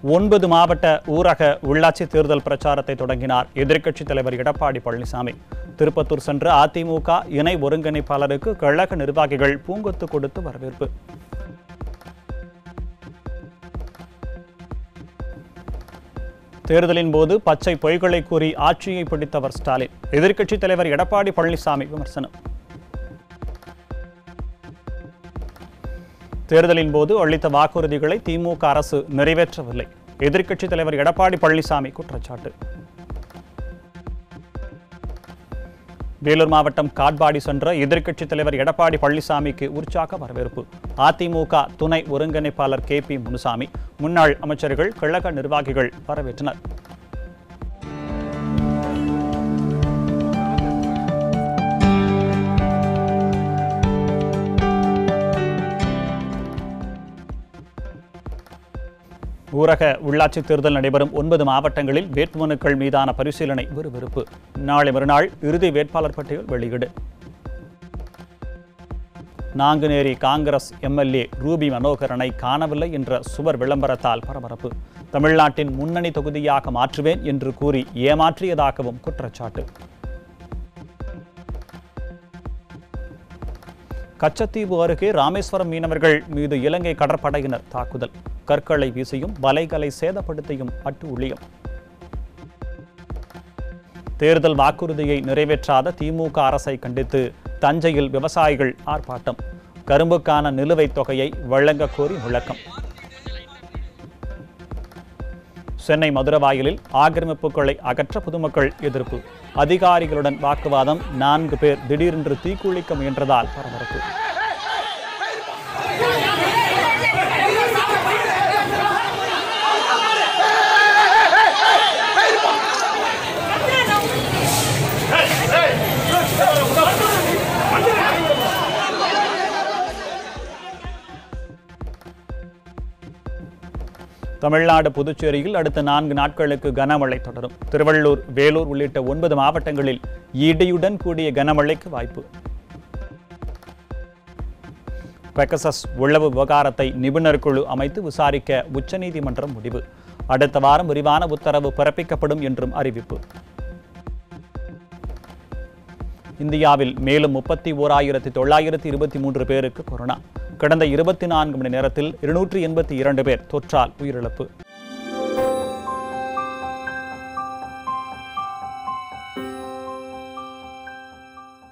ஒன்பது மாவட்ட ஊரக உள்ளாட்சி தேர்தல் பிரச்சாரத்தை தொடங்கினார் எதிர்க்கட்சித் தலைவர் எடப்பாடி பழனிசாமி திருப்பத்தூர் சென்ற அதிமுக இணை ஒருங்கிணைப்பாளருக்கு கழக நிர்வாகிகள் பூங்கொத்து கொடுத்து வரவேற்பு தேர்தலின் போது பச்சை பொய்களை கூறி ஆட்சியை பிடித்தவர் ஸ்டாலின் எதிர்க்கட்சித் தலைவர் எடப்பாடி பழனிசாமி விமர்சனம் தேர்தலின் போது அளித்த வாக்குறுதிகளை திமுக அரசு நிறைவேற்றவில்லை எதிர்க்கட்சித் தலைவர் எடப்பாடி பழனிசாமி குற்றச்சாட்டு வேலூர் மாவட்டம் காட்பாடி சென்ற எதிர்க்கட்சித் தலைவர் எடப்பாடி பழனிசாமிக்கு உற்சாக வரவேற்பு அதிமுக துணை ஒருங்கிணைப்பாளர் கே பி முனுசாமி முன்னாள் அமைச்சர்கள் கழக நிர்வாகிகள் வரவேற்றனர் ஊரக உள்ளாட்சி தேர்தல் நடைபெறும் ஒன்பது மாவட்டங்களில் வேட்புமனுக்கள் மீதான பரிசீலனை விறுவிறுப்பு நாளை மறுநாள் இறுதி வேட்பாளர் பட்டியல் வெளியீடு நாங்குநேரி காங்கிரஸ் எம்எல்ஏ ரூபி மனோகரனை காணவில்லை என்ற சுவர் விளம்பரத்தால் பரபரப்பு தமிழ்நாட்டின் முன்னணி தொகுதியாக மாற்றுவேன் என்று கூறி ஏமாற்றியதாகவும் குற்றச்சாட்டு கச்சத்தீவு அருகே ராமேஸ்வரம் மீனவர்கள் மீது இலங்கை கடற்படையினர் தாக்குதல் கற்களை வீசியும் வலைகளை சேதப்படுத்தியும் அட்டூழியம் தேர்தல் வாக்குறுதியை நிறைவேற்றாத திமுக அரசை கண்டித்து தஞ்சையில் விவசாயிகள் ஆர்ப்பாட்டம் கரும்புக்கான நிலுவைத் தொகையை வழங்க கோரி முழக்கம் சென்னை மதுரவாயலில் ஆக்கிரமிப்புகளை அகற்ற பொதுமக்கள் எதிர்ப்பு அதிகாரிகளுடன் வாக்குவாதம் நான்கு பேர் திடீரென்று தீக்குளிக்க முயன்றதால் பரபரப்பு தமிழ்நாடு புதுச்சேரியில் அடுத்த நான்கு நாட்களுக்கு கனமழை தொடரும் திருவள்ளூர் வேலூர் உள்ளிட்ட ஒன்பது மாவட்டங்களில் இடியுடன் கூடிய கனமழைக்கு வாய்ப்பு பெகசஸ் உளவு விவகாரத்தை நிபுணர் குழு அமைத்து விசாரிக்க உச்சநீதிமன்றம் முடிவு அடுத்த வாரம் விரிவான உத்தரவு பிறப்பிக்கப்படும் என்றும் அறிவிப்பு இந்தியாவில் மேலும் முப்பத்தி ஓராயிரத்தி தொள்ளாயிரத்தி இருபத்தி மூன்று பேருக்கு கொரோனா கடந்த இருபத்தி நான்கு மணி நேரத்தில் இருநூற்றி எண்பத்தி இரண்டு பேர் தொற்றால் உயிரிழப்பு